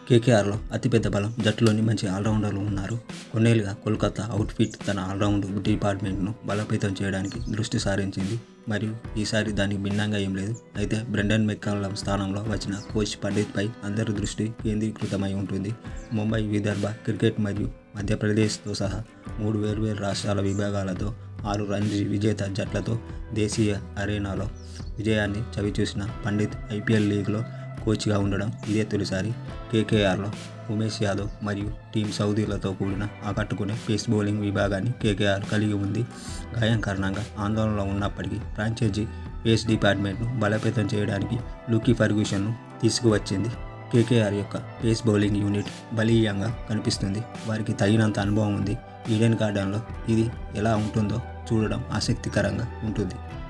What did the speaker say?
కేకేఆర్లో అతిపెద్ద బలం జట్టులోని మంచి ఆల్రౌండర్లు ఉన్నారు కొన్నేళ్లుగా కోల్కతా అవుట్ఫిట్ తన ఆల్రౌండ్ డిపార్ట్మెంట్ను బలోపేతం చేయడానికి దృష్టి సారించింది మరియు ఈసారి దానికి భిన్నంగా ఏం లేదు అయితే బ్రెండన్ మెక్కలం స్థానంలో వచ్చిన కోచ్ పండిత్పై అందరి దృష్టి కేంద్రీకృతమై ఉంటుంది ముంబై విదర్భ క్రికెట్ మరియు మధ్యప్రదేశ్తో సహా మూడు వేర్వేరు రాష్ట్రాల విభాగాలతో ఆరు రంజీ విజేత జట్లతో దేశీయ అరేనాలో విజయాన్ని చవిచూసిన పండిత్ ఐపీఎల్ లీగ్లో కోచ్గా ఉండడం ఇదే తొలిసారి కేకేఆర్లో ఉమేష్ యాదవ్ మరియు టీం సౌదీలతో కూడిన ఆకట్టుకునే పేస్ బౌలింగ్ విభాగాన్ని కేకేఆర్ కలిగి ఉంది గాయం కారణంగా ఆందోళనలో ఉన్నప్పటికీ ఫ్రాంచైజీ పేస్ డిపార్ట్మెంట్ను బలోపేతం చేయడానికి లూకీ ఫర్గ్యూషన్ను తీసుకువచ్చింది కేకేఆర్ యొక్క పేస్ బౌలింగ్ యూనిట్ బలీయంగా కనిపిస్తుంది వారికి తగినంత అనుభవం ఉంది ఈడెన్ గార్డెన్లో ఇది ఎలా ఉంటుందో చూడడం ఆసక్తికరంగా ఉంటుంది